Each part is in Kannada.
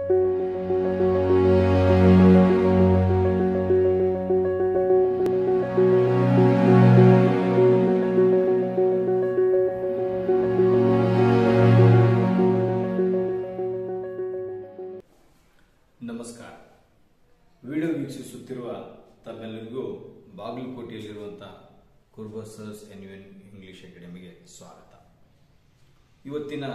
ನಮಸ್ಕಾರ ವಿಡಿಯೋ ವೀಕ್ಷಿಸುತ್ತಿರುವ ತಮ್ಮೆಲ್ಲರಿಗೂ ಬಾಗಲಕೋಟೆಯಲ್ಲಿರುವಂತಹ ಕುರ್ಬ ಸರ್ಸ್ ಎನ್ಯುಎನ್ ಇಂಗ್ಲಿಷ್ ಅಕಾಡೆಮಿಗೆ ಸ್ವಾಗತ ಇವತ್ತಿನ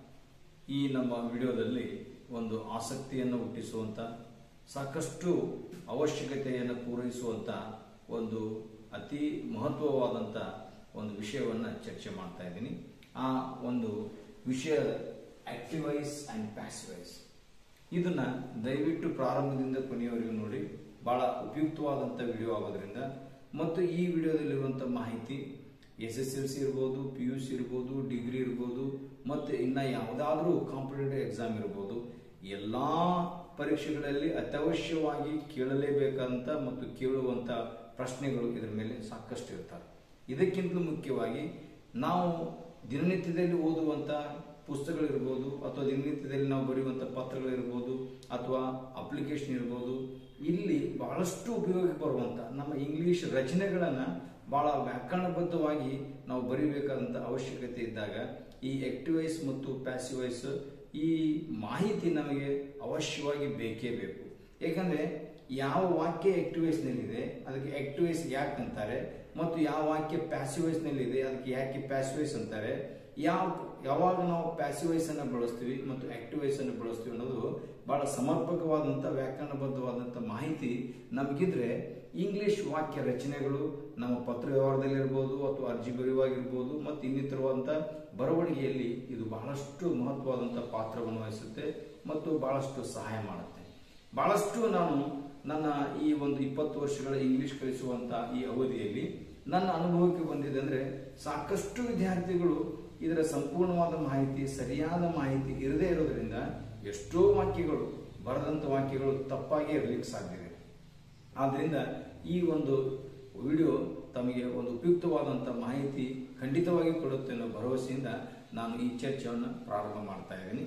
ಈ ನಮ್ಮ ವಿಡಿಯೋದಲ್ಲಿ ಒಂದು ಆಸಕ್ತಿಯನ್ನು ಹುಟ್ಟಿಸುವಂತ ಸಾಕಷ್ಟು ಅವಶ್ಯಕತೆಯನ್ನು ಪೂರೈಸುವಂತ ಒಂದು ಅತಿ ಮಹತ್ವವಾದಂಥ ಒಂದು ವಿಷಯವನ್ನು ಚರ್ಚೆ ಮಾಡ್ತಾ ಇದ್ದೀನಿ ಆ ಒಂದು ವಿಷಯ ಆಕ್ಟಿವೈಸ್ ಅಂಡ್ ಪ್ಯಾಸಿವೈಸ್ ಇದನ್ನ ದಯವಿಟ್ಟು ಪ್ರಾರಂಭದಿಂದ ಕೊನೆಯವರೆಗೂ ನೋಡಿ ಬಹಳ ಉಪಯುಕ್ತವಾದಂಥ ವಿಡಿಯೋ ಆಗೋದ್ರಿಂದ ಮತ್ತು ಈ ವಿಡಿಯೋದಲ್ಲಿರುವಂಥ ಮಾಹಿತಿ ಎಸ್ ಎಸ್ ಎಲ್ ಸಿ ಇರ್ಬೋದು ಪಿ ಯು ಸಿ ಇರ್ಬೋದು ಡಿಗ್ರಿ ಇರ್ಬೋದು ಮತ್ತು ಇನ್ನು ಯಾವುದಾದ್ರೂ ಕಾಂಪಿಟೇಟಿವ್ ಎಕ್ಸಾಮ್ ಇರ್ಬೋದು ಎಲ್ಲ ಪರೀಕ್ಷೆಗಳಲ್ಲಿ ಅತ್ಯವಶ್ಯವಾಗಿ ಕೇಳಲೇಬೇಕಂತ ಮತ್ತು ಕೇಳುವಂಥ ಪ್ರಶ್ನೆಗಳು ಇದರ ಮೇಲೆ ಸಾಕಷ್ಟು ಇರ್ತಾರೆ ಇದಕ್ಕಿಂತಲೂ ಮುಖ್ಯವಾಗಿ ನಾವು ದಿನನಿತ್ಯದಲ್ಲಿ ಓದುವಂಥ ಪುಸ್ತಕಗಳಿರ್ಬೋದು ಅಥವಾ ದಿನನಿತ್ಯದಲ್ಲಿ ನಾವು ಬರೆಯುವಂಥ ಪತ್ರಗಳಿರ್ಬೋದು ಅಥವಾ ಅಪ್ಲಿಕೇಶನ್ ಇರ್ಬೋದು ಇಲ್ಲಿ ಬಹಳಷ್ಟು ಉಪಯೋಗ ಬರುವಂಥ ನಮ್ಮ ಇಂಗ್ಲಿಷ್ ರಚನೆಗಳನ್ನು ಬಹಳ ವ್ಯಾಕರಣಬದ್ಧವಾಗಿ ನಾವು ಬರೀಬೇಕಾದಂಥ ಅವಶ್ಯಕತೆ ಇದ್ದಾಗ ಈ ಆಕ್ಟಿವೈಸ್ ಮತ್ತು ಪ್ಯಾಸಿವೈಸ್ ಈ ಮಾಹಿತಿ ನಮಗೆ ಅವಶ್ಯವಾಗಿ ಬೇಕೇ ಬೇಕು ಯಾಕಂದ್ರೆ ಯಾವ ವಾಕ್ಯ ಆಕ್ಟಿವೈಸ್ನಲ್ಲಿದೆ ಅದಕ್ಕೆ ಆಕ್ಟಿವೈಸ್ ಯಾಕೆ ಅಂತಾರೆ ಮತ್ತು ಯಾವ ವಾಕ್ಯ ಪ್ಯಾಸಿವೈಸ್ನಲ್ಲಿದೆ ಅದಕ್ಕೆ ಯಾಕೆ ಪ್ಯಾಸಿವೈಸ್ ಅಂತಾರೆ ಯಾವ ಯಾವಾಗ ನಾವು ಪ್ಯಾಸಿವೈಸ್ ಅನ್ನು ಬಳಸ್ತೀವಿ ಮತ್ತು ಆಕ್ಟಿವೈಸ್ ಅನ್ನು ಬಳಸ್ತೀವಿ ಅನ್ನೋದು ಬಹಳ ಸಮರ್ಪಕವಾದಂಥ ವ್ಯಾಕರಣಬದ್ಧವಾದಂಥ ಮಾಹಿತಿ ನಮಗಿದ್ರೆ ಇಂಗ್ಲಿಷ್ ವಾಕ್ಯ ರಚನೆಗಳು ನಮ್ಮ ಪತ್ರ ವ್ಯವಹಾರದಲ್ಲಿರ್ಬೋದು ಅಥವಾ ಅರ್ಜಿ ಬರೆಯುವಾಗಿರ್ಬೋದು ಮತ್ತು ಇನ್ನಿತರವಾದಂಥ ಬರವಣಿಗೆಯಲ್ಲಿ ಇದು ಬಹಳಷ್ಟು ಮಹತ್ವವಾದಂಥ ಪಾತ್ರವನ್ನು ವಹಿಸುತ್ತೆ ಮತ್ತು ಬಹಳಷ್ಟು ಸಹಾಯ ಮಾಡುತ್ತೆ ಬಹಳಷ್ಟು ನಾನು ನನ್ನ ಈ ಒಂದು ಇಪ್ಪತ್ತು ವರ್ಷಗಳ ಇಂಗ್ಲಿಷ್ ಕಲಿಸುವಂತ ಈ ಅವಧಿಯಲ್ಲಿ ನನ್ನ ಅನುಭವಕ್ಕೆ ಬಂದಿದೆ ಅಂದ್ರೆ ಸಾಕಷ್ಟು ವಿದ್ಯಾರ್ಥಿಗಳು ಇದರ ಸಂಪೂರ್ಣವಾದ ಮಾಹಿತಿ ಸರಿಯಾದ ಮಾಹಿತಿ ಇರದೇ ಇರೋದ್ರಿಂದ ಎಷ್ಟೋ ವಾಕ್ಯಗಳು ಬರೆದಂತ ವಾಕ್ಯಗಳು ತಪ್ಪಾಗಿ ಇರಲಿಕ್ಕೆ ಸಾಧ್ಯ ಇದೆ ಆದ್ರಿಂದ ಈ ಒಂದು ವಿಡಿಯೋ ತಮಗೆ ಒಂದು ಉಪಯುಕ್ತವಾದಂಥ ಮಾಹಿತಿ ಖಂಡಿತವಾಗಿ ಕೊಡುತ್ತೆ ಅನ್ನೋ ಭರವಸೆಯಿಂದ ನಾನು ಈ ಚರ್ಚೆಯನ್ನು ಪ್ರಾರಂಭ ಮಾಡ್ತಾ ಇದ್ದೀನಿ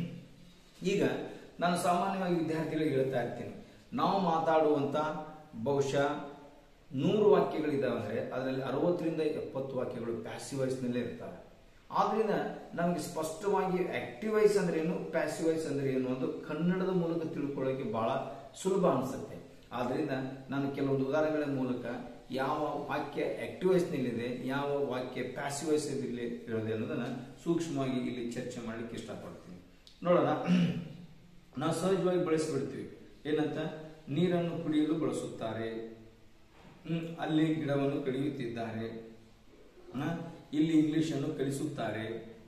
ಈಗ ನಾನು ಸಾಮಾನ್ಯವಾಗಿ ವಿದ್ಯಾರ್ಥಿಗಳಿಗೆ ಹೇಳ್ತಾ ಇರ್ತೀನಿ ನಾವು ಮಾತಾಡುವಂತ ಬಹುಶಃ ನೂರು ವಾಕ್ಯಗಳಿದಾವೆ ಅಂದ್ರೆ ಅದರಲ್ಲಿ ಅರವತ್ತರಿಂದ ಎಪ್ಪತ್ತು ವಾಕ್ಯಗಳು ಪ್ಯಾಸಿವೈಸ್ನಲ್ಲೇ ಇರ್ತವೆ ಆದ್ರಿಂದ ನಮಗೆ ಸ್ಪಷ್ಟವಾಗಿ ಆಕ್ಟಿವೈಸ್ ಅಂದ್ರೆ ಏನು ಪ್ಯಾಸಿವೈಸ್ ಅಂದ್ರೆ ಏನು ಅಂತ ಕನ್ನಡದ ಮೂಲಕ ತಿಳ್ಕೊಳ್ಳೋಕೆ ಬಹಳ ಸುಲಭ ಅನಿಸುತ್ತೆ ಆದ್ರಿಂದ ನಾನು ಕೆಲವೊಂದು ಉದಾಹರಣೆಗಳ ಮೂಲಕ ಯಾವ ವಾಕ್ಯ ಆಕ್ಟಿವೈಸ್ನಲ್ಲಿದೆ ಯಾವ ವಾಕ್ಯ ಪ್ಯಾಸಿವೈಸ್ ಇರೋದೆ ಅನ್ನೋದನ್ನ ಸೂಕ್ಷ್ಮವಾಗಿ ಇಲ್ಲಿ ಚರ್ಚೆ ಮಾಡ್ಲಿಕ್ಕೆ ಇಷ್ಟಪಡ್ತೀನಿ ನೋಡೋಣ ನಾವು ಸಹಜವಾಗಿ ಬಳಸಿಬಿಡ್ತೀವಿ ಏನಂತ ನೀರನ್ನು ಕುಡಿಯಲು ಬಳಸುತ್ತಾರೆ ಹ್ಮ್, ಅಲ್ಲಿ ಗಿಡವನ್ನು ಕಡಿಯುತ್ತಿದ್ದಾರೆ ಹ? ಇಲ್ಲಿ ಇಂಗ್ಲಿಷ್ ಅನ್ನು ಕಲಿಸುತ್ತಾರೆ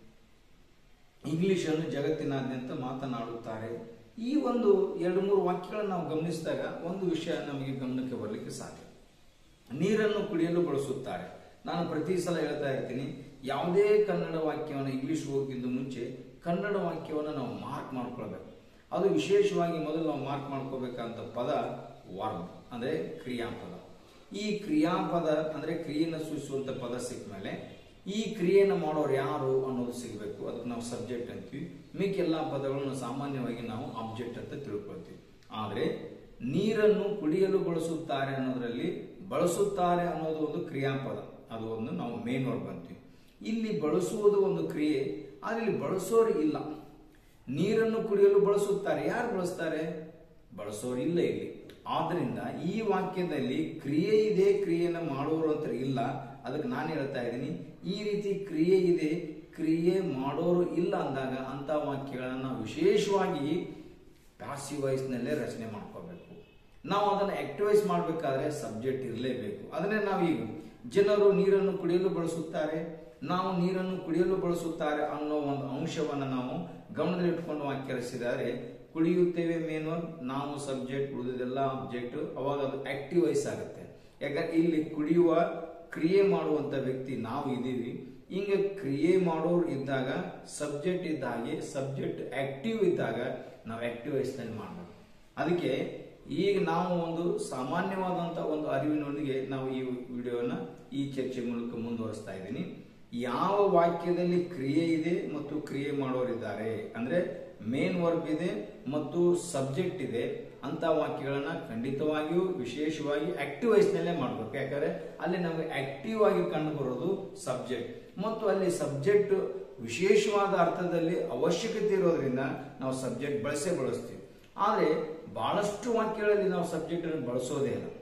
ಇಂಗ್ಲಿಷ್ ಅನ್ನು ಜಗತ್ತಿನಾದ್ಯಂತ ಮಾತನಾಡುತ್ತಾರೆ ಈ ಒಂದು ಎರಡು ಮೂರು ವಾಕ್ಯಗಳನ್ನು ನಾವು ಗಮನಿಸಿದಾಗ ಒಂದು ವಿಷಯ ನಮಗೆ ಗಮನಕ್ಕೆ ಬರಲಿಕ್ಕೆ ಸಾಧ್ಯ ನೀರನ್ನು ಕುಡಿಯಲು ಬಳಸುತ್ತಾರೆ ನಾನು ಪ್ರತಿ ಸಲ ಹೇಳ್ತಾ ಇರ್ತೀನಿ ಯಾವುದೇ ಕನ್ನಡ ವಾಕ್ಯವನ್ನು ಇಂಗ್ಲಿಷ್ ಹೋಗೋಕ್ಕಿಂತ ಮುಂಚೆ ಕನ್ನಡ ವಾಕ್ಯವನ್ನು ನಾವು ಮಾರ್ಕ್ ಮಾಡ್ಕೊಳ್ಬೇಕು ಅದು ವಿಶೇಷವಾಗಿ ಮೊದಲು ನಾವು ಮಾರ್ಕ್ ಮಾಡ್ಕೋಬೇಕಂತ ಪದ ವರ್ಬ್ ಅಂದ್ರೆ ಕ್ರಿಯಾಪದ ಈ ಕ್ರಿಯಾಪದ ಅಂದ್ರೆ ಕ್ರಿಯೆಯನ್ನು ಸೂಚಿಸುವಂತ ಪದ ಸಿಕ್ಕ ಮೇಲೆ ಈ ಕ್ರಿಯೆಯನ್ನು ಮಾಡೋರು ಯಾರು ಅನ್ನೋದು ಸಿಗಬೇಕು ಅದಕ್ಕೆ ನಾವು ಸಬ್ಜೆಕ್ಟ್ ಅಂತೀವಿ ಮಿಕ್ಕ ಎಲ್ಲ ಪದಗಳನ್ನು ಸಾಮಾನ್ಯವಾಗಿ ನಾವು ಆಬ್ಜೆಕ್ಟ್ ಅಂತ ತಿಳ್ಕೊಳ್ತೀವಿ ಆದ್ರೆ ನೀರನ್ನು ಕುಡಿಯಲು ಬಳಸುತ್ತಾರೆ ಅನ್ನೋದ್ರಲ್ಲಿ ಬಳಸುತ್ತಾರೆ ಅನ್ನೋದು ಒಂದು ಕ್ರಿಯಾಪದ ಅದು ಒಂದು ನಾವು ಮೇನ್ ವರ್ಬ್ ಅಂತೀವಿ ಇಲ್ಲಿ ಬಳಸುವುದು ಒಂದು ಕ್ರಿಯೆ ಆದ್ರೆ ಇಲ್ಲಿ ಬಳಸೋರು ಇಲ್ಲ ನೀರನ್ನು ಕುಡಿಯಲು ಬಳಸುತ್ತಾರೆ ಯಾರು ಬಳಸ್ತಾರೆ ಬಳಸೋರು ಇಲ್ಲ ಇಲ್ಲಿ ಆದ್ರಿಂದ ಈ ವಾಕ್ಯದಲ್ಲಿ ಕ್ರಿಯೆ ಇದೆ ಕ್ರಿಯೆಯನ್ನು ಮಾಡುವವರು ಅಂತ ಇಲ್ಲ ಅದಕ್ಕೆ ನಾನು ಹೇಳ್ತಾ ಇದ್ದೀನಿ ಈ ರೀತಿ ಕ್ರಿಯೆ ಇದೆ ಕ್ರಿಯೆ ಮಾಡೋರು ಇಲ್ಲ ಅಂದಾಗ ಅಂತ ವಾಕ್ಯಗಳನ್ನ ನಾವು ವಿಶೇಷವಾಗಿ ಪ್ಯಾಸಿವ್ ನಲ್ಲೇ ರಚನೆ ಮಾಡ್ಕೋಬೇಕು ನಾವು ಅದನ್ನು ಆಕ್ಟಿವೈಸ್ ಮಾಡಬೇಕಾದ್ರೆ ಸಬ್ಜೆಕ್ಟ್ ಇರಲೇಬೇಕು ಅದನ್ನೇ ನಾವು ಈಗ ಜನರು ನೀರನ್ನು ಕುಡಿಯಲು ಬಳಸುತ್ತಾರೆ ನಾವು ನೀರನ್ನು ಕುಡಿಯಲು ಬಳಸುತ್ತಾರೆ ಅನ್ನೋ ಒಂದು ಅಂಶವನ್ನು ನಾವು ಗಮನದಲ್ಲಿಟ್ಕೊಂಡು ವಾಕ್ಯ ರಚಿಸಿದರೆ ಕುಡಿಯುತ್ತೇವೆ ಮೇನು ನಾವು ಸಬ್ಜೆಕ್ಟ್ ಉಳಿದೆಲ್ಲ ಆಬ್ಜೆಕ್ಟ್ ಅವಾಗ ಅದು ಆಕ್ಟಿವೈಸ್ ಆಗುತ್ತೆ ಯಾಕಂದ್ರೆ ಇಲ್ಲಿ ಕುಡಿಯುವ ಕ್ರಿಯೆ ಮಾಡುವಂತ ವ್ಯಕ್ತಿ ನಾವು ಇದ್ದೀವಿ ಹಿಂಗೆ ಕ್ರಿಯೆ ಮಾಡೋರು ಇದ್ದಾಗ ಸಬ್ಜೆಕ್ಟ್ ಇದ್ದ ಹಾಗೆ ಸಬ್ಜೆಕ್ಟ್ ಆಕ್ಟಿವ್ ಇದ್ದಾಗ ನಾವು ಆಕ್ಟಿವೈಸ್ ನಲ್ಲಿ ಮಾಡಬೇಕು ಅದಕ್ಕೆ ಈಗ ನಾವು ಒಂದು ಸಾಮಾನ್ಯವಾದಂತ ಒಂದು ಅರಿವಿನೊಂದಿಗೆ ನಾವು ಈ ವಿಡಿಯೋನ ಈ ಚರ್ಚೆ ಮೂಲಕ ಮುಂದುವರಿಸ್ತಾ ಇದ್ದೀನಿ ಯಾವ ವಾಕ್ಯದಲ್ಲಿ ಕ್ರಿಯೆ ಇದೆ ಮತ್ತು ಕ್ರಿಯೆ ಮಾಡೋರಿದ್ದಾರೆ ಅಂದ್ರೆ ಮೇನ್ ವರ್ಬ್ ಇದೆ ಮತ್ತು ಸಬ್ಜೆಕ್ಟ್ ಇದೆ ಅಂತ ವಾಕ್ಯಗಳನ್ನ ಖಂಡಿತವಾಗಿಯೂ ವಿಶೇಷವಾಗಿ ಆಕ್ಟಿವ್ ವಯಸ್ಸಿನಲ್ಲೇ ಮಾಡಬೇಕು ಯಾಕಂದ್ರೆ ಅಲ್ಲಿ ನಮಗೆ ಆಕ್ಟಿವ್ ಆಗಿ ಕಂಡು ಬರೋದು ಸಬ್ಜೆಕ್ಟ್ ಮತ್ತು ಅಲ್ಲಿ ಸಬ್ಜೆಕ್ಟ್ ವಿಶೇಷವಾದ ಅರ್ಥದಲ್ಲಿ ಅವಶ್ಯಕತೆ ಇರೋದ್ರಿಂದ ನಾವು ಸಬ್ಜೆಕ್ಟ್ ಬಳಸೇ ಬಳಸ್ತೀವಿ ಆದರೆ ಬಹಳಷ್ಟು ವಾಕ್ಯಗಳಲ್ಲಿ ನಾವು ಸಬ್ಜೆಕ್ಟ್ ಅನ್ನು ಬಳಸೋದೇ ಇಲ್ಲ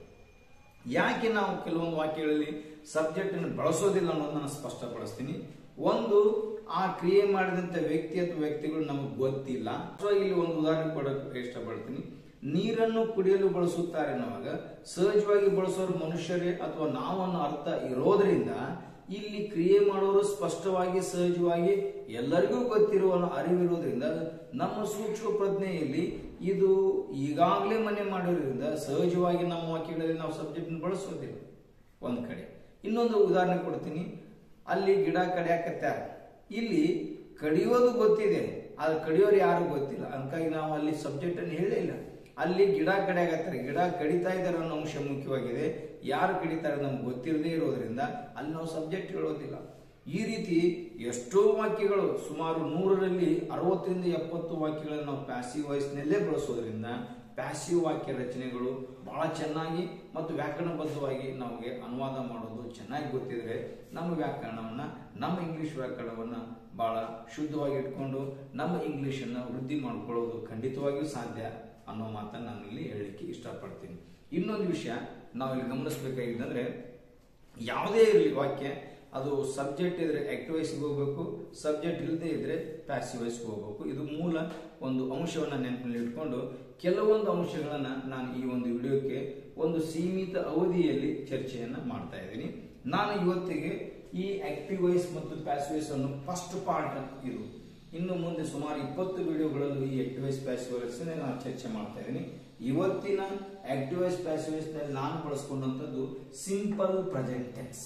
ಯಾಕೆ ನಾವು ಕೆಲವೊಂದು ವಾಕ್ಯಗಳಲ್ಲಿ ಸಬ್ಜೆಕ್ಟ್ ಅನ್ನು ಬಳಸೋದಿಲ್ಲ ಅನ್ನೋದನ್ನ ಸ್ಪಷ್ಟಪಡಿಸ್ತೀನಿ ಒಂದು ಆ ಕ್ರಿಯೆ ಮಾಡಿದಂತ ವ್ಯಕ್ತಿ ಅಥವಾ ವ್ಯಕ್ತಿಗಳು ನಮಗೆ ಗೊತ್ತಿಲ್ಲ ಸೊ ಇಲ್ಲಿ ಒಂದು ಉದಾಹರಣೆ ಕೊಡಕ್ಕೆ ಇಷ್ಟಪಡ್ತೀನಿ ನೀರನ್ನು ಕುಡಿಯಲು ಬಳಸುತ್ತಾರೆ ಅನ್ನುವಾಗ ಸಹಜವಾಗಿ ಬಳಸೋರು ಮನುಷ್ಯರೇ ಅಥವಾ ನಾವು ಅನ್ನೋ ಅರ್ಥ ಇರೋದ್ರಿಂದ ಇಲ್ಲಿ ಕ್ರಿಯೆ ಮಾಡೋರು ಸ್ಪಷ್ಟವಾಗಿ ಸಹಜವಾಗಿ ಎಲ್ಲರಿಗೂ ಗೊತ್ತಿರುವ ಅರಿವಿರೋದ್ರಿಂದ ನಮ್ಮ ಸೂಕ್ಷ್ಮ ಪ್ರಜ್ಞೆಯಲ್ಲಿ ಇದು ಈಗಾಗಲೇ ಮನೆ ಮಾಡಿರೋದ್ರಿಂದ ಸಹಜವಾಗಿ ನಮ್ಮ ವಾಕ್ಯಗಳಲ್ಲಿ ನಾವು ಸಬ್ಜೆಕ್ಟ್ ಬಳಸೋದಿಲ್ಲ ಒಂದ್ ಕಡೆ ಇನ್ನೊಂದು ಉದಾಹರಣೆ ಕೊಡ್ತೀನಿ ಅಲ್ಲಿ ಗಿಡ ಕಡಿಯಾಕತ್ಯಾರ ಇಲ್ಲಿ ಕಡಿಯೋದು ಗೊತ್ತಿದೆ ಆದ್ರೆ ಕಡಿಯೋರು ಯಾರು ಗೊತ್ತಿಲ್ಲ ಅದಕ್ಕಾಗಿ ನಾವು ಅಲ್ಲಿ ಸಬ್ಜೆಕ್ಟ್ ಅನ್ನು ಹೇಳೇ ಇಲ್ಲ ಅಲ್ಲಿ ಗಿಡ ಕಡಿಯಾಕತ್ತಾರೆ ಗಿಡ ಕಡಿತಾ ಇದ್ದಾರೆ ಅನ್ನೋ ಅಂಶ ಮುಖ್ಯವಾಗಿದೆ ಯಾರು ಕಡಿತಾರೆ ನಮ್ಗೆ ಗೊತ್ತಿರದೇ ಇರೋದ್ರಿಂದ ಅಲ್ಲಿ ನಾವು ಸಬ್ಜೆಕ್ಟ್ ಹೇಳೋದಿಲ್ಲ ಈ ರೀತಿ ಎಷ್ಟೋ ವಾಕ್ಯಗಳು ಸುಮಾರು ನೂರರಲ್ಲಿ ಅರವತ್ತರಿಂದ ಎಪ್ಪತ್ತು ವಾಕ್ಯಗಳನ್ನು ನಾವು ಪ್ಯಾಸಿವ್ ವಾಯ್ಸ್ನಲ್ಲೇ ಬಳಸೋದ್ರಿಂದ ಪ್ಯಾಸಿವ್ ವಾಕ್ಯ ರಚನೆಗಳು ಬಹಳ ಚೆನ್ನಾಗಿ ಮತ್ತು ವ್ಯಾಕರಣಬದ್ಧವಾಗಿ ನಮಗೆ ಅನುವಾದ ಮಾಡೋದು ಚೆನ್ನಾಗಿ ಗೊತ್ತಿದ್ರೆ ನಮ್ಮ ವ್ಯಾಕರಣವನ್ನ ನಮ್ಮ ಇಂಗ್ಲಿಷ್ ವ್ಯಾಕರಣವನ್ನ ಬಹಳ ಶುದ್ಧವಾಗಿ ಇಟ್ಕೊಂಡು ನಮ್ಮ ಇಂಗ್ಲಿಷನ್ನು ವೃದ್ಧಿ ಮಾಡ್ಕೊಳ್ಳೋದು ಖಂಡಿತವಾಗಿಯೂ ಸಾಧ್ಯ ಅನ್ನೋ ಮಾತನ್ನ ನಾನು ಇಲ್ಲಿ ಹೇಳಲಿಕ್ಕೆ ಇಷ್ಟಪಡ್ತೀನಿ ಇನ್ನೊಂದು ವಿಷಯ ನಾವು ಇಲ್ಲಿ ಗಮನಿಸಬೇಕಾಗಿದ್ದಂದ್ರೆ ಯಾವುದೇ ಇರಲಿ ವಾಕ್ಯ ಅದು ಸಬ್ಜೆಕ್ಟ್ ಇದ್ರೆ ಆಕ್ಟಿವೈಸ್ಗೆ ಹೋಗ್ಬೇಕು ಸಬ್ಜೆಕ್ಟ್ ಇಲ್ಲದೆ ಇದ್ರೆ ಪ್ಯಾಸಿವೈಸ್ಗೆ ಹೋಗ್ಬೇಕು ಇದು ಮೂಲ ಒಂದು ಅಂಶವನ್ನ ನೆನಪಿನಲ್ಲಿ ಇಟ್ಕೊಂಡು ಕೆಲವೊಂದು ಅಂಶಗಳನ್ನ ನಾನು ಈ ಒಂದು ವಿಡಿಯೋಕ್ಕೆ ಒಂದು ಸೀಮಿತ ಅವಧಿಯಲ್ಲಿ ಚರ್ಚೆಯನ್ನ ಮಾಡ್ತಾ ಇದ್ದೀನಿ ನಾನು ಇವತ್ತಿಗೆ ಈ ಆಕ್ಟಿವೈಸ್ ಮತ್ತು ಪ್ಯಾಸಿವೈಸ್ ಅನ್ನು ಫಸ್ಟ್ ಪಾರ್ಟ್ ಇದು ಇನ್ನು ಮುಂದೆ ಸುಮಾರು ಇಪ್ಪತ್ತು ವಿಡಿಯೋಗಳಲ್ಲೂ ಈ ಆಕ್ಟಿವೈಸ್ ಪ್ಯಾಸಿವೈಸ್ ನಾನು ಚರ್ಚೆ ಮಾಡ್ತಾ ಇದ್ದೀನಿ ಇವತ್ತಿನ ಆಕ್ಟಿವೈಸ್ ಪ್ಯಾಸಿವೈಸ್ ನಲ್ಲಿ ನಾನು ಬಳಸ್ಕೊಂಡಂತದ್ದು ಸಿಂಪಲ್ ಪ್ರೆಸೆಂಟ್ ಟೆನ್ಸ್